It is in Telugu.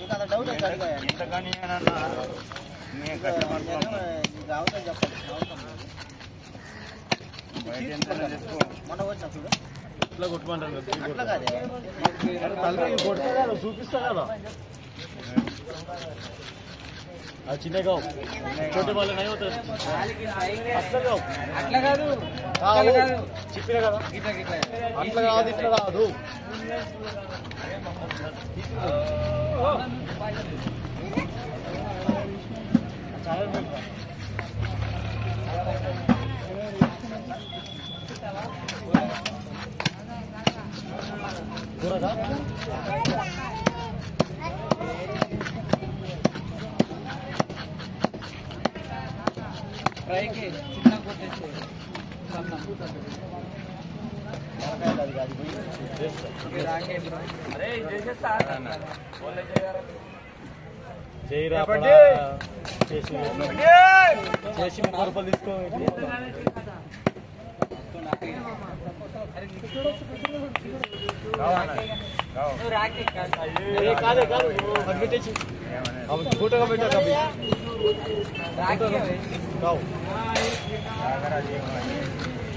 కదా డౌట్ అయితే అడిగా ఇంతకని ఏమన్నా మేము కష్టపడుతున్నాం నీకు అవసరం చెప్పండి అవసరం లేదు. బయట ఎంత తెచ్చుకో మొన్న వచ్చిన చూడు ఇట్లా కొట్టమంటారు కదా. అట్లా కాదే తలకి కొడతా కదా చూపిస్తా కదా ఆ చిన్న కావు చోటే వాళ్ళ నయం అవుతుంది అస్సలు కావు అట్లా కాదు కావు. చెప్పినా కదా గిట్లా గిట్లా అట్లా కాదు ఇట్లా కాదు కూరగా ఫ్రైకి చిన్న కొట్టేసి చేయరా చెప్పండి. చేసి చేసి ముప్పై రూపాయలు తీసుకో ఏ కాదే కాదు అది పెట్టేసి అవి ఫోటోగా పెట్టాక అవి కావు ఆగరా జీవనం